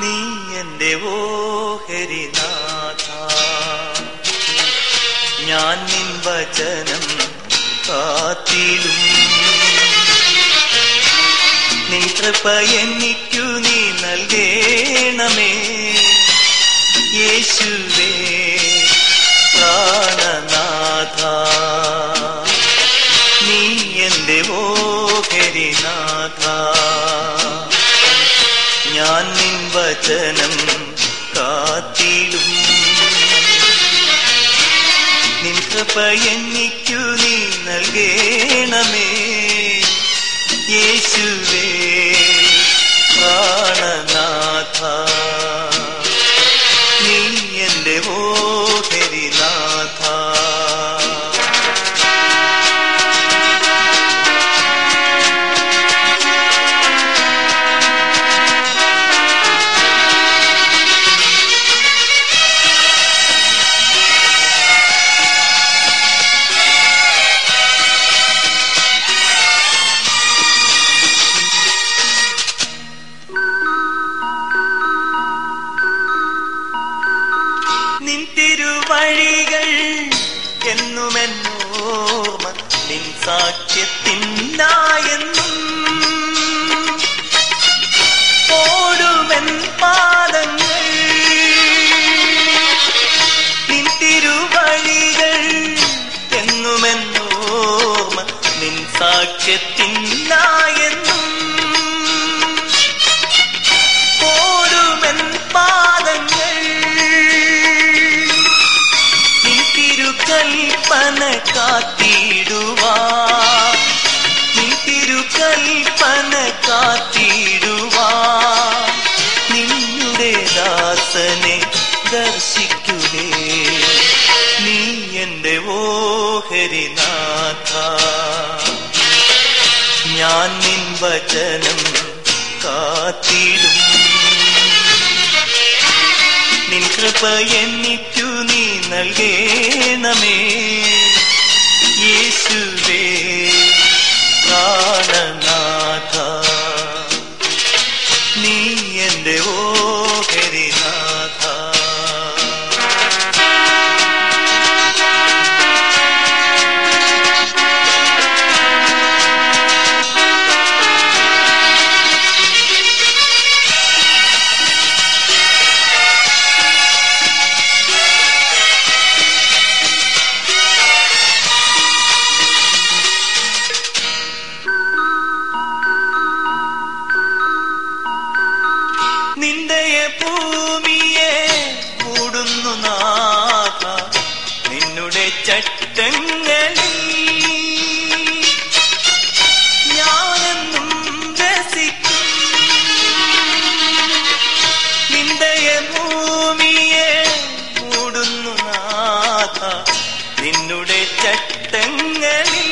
നീ എന്റെ ഓഹരിനാഥ ഞാൻ നിൻ വചനം കാത്തിടും നിൻ കൃപ എനിക്കു നീ നൽകേണമേ യേശുവേ പ്രാണനാഥ നീ എന്റെ ഓഹരിനാഥ ഞാൻ നിൻ വചനം കാത്തിടും നിൻ കൃപ എനിക്കു നീ നൽകേണമേ യേശുവേ പ്രാണനാഥ നീ എന്റെ ഓഹരിനാഥ നിൻ തിരുവഴികൾ എന്നുമെന്നോർമ്മ നിൻ സാക്ഷ്യത്തിനായെന്നും ഓടുമെൻ പാദങ്ങൾ നിൻ തിരുവഴികൾ എന്നുമെന്നോർമ്മ നിൻ സാക്ഷ്യത്തിനായെന്നും ഓടുമെൻ പാദങ്ങൾ നിൻ തിരുക്കൽപ്പന കാത്തിടുവാ നിൻ തിരുക്കൽപ്പന കാത്തിടുവാ നിന്നുടെ ദാസനെ ദർശിക്കുവേ നീ എന്റെ ഓഹരിനാഥ ഞാൻ നിൻ വചനം കാത്തിടും നിൻ കൃപ എന്നിക്കു നീ നൽകേണമേ യേശുവേ പ്രാണനാഥ നീ എന്റെ ഓഹരിനാഥ നിന്റെയ ഭൂമിയെ മൂടുന്നു നാഥ നിന്നുടെ ചട്ടങ്ങളിൽ ഞാനെന്നും രസിക്കും നിന്റെയ ഭൂമിയെ മൂടുന്നു നാഥ നിന്നുടെ ചട്ടങ്ങളിൽ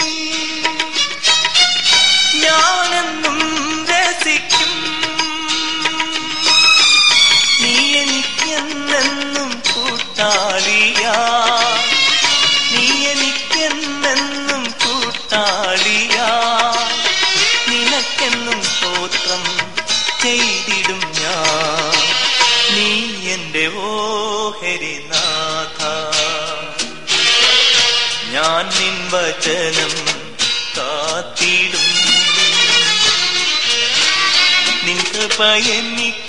ഞാനെന്നും രസിക്കും നീ എനിക്കെന്നെന്നും കൂട്ടാളിയാ നീ എനിക്കെന്നെന്നും കൂട്ടാളിയാ നിനക്കെന്നും സ്തോത്രം ചെയ്തിടും ഞാൻ നീ എന്റെ ഓഹരിനാഥ ഞാൻ നിൻ വചനം കാത്തിടും നിൻ കൃപ എനിക്ക്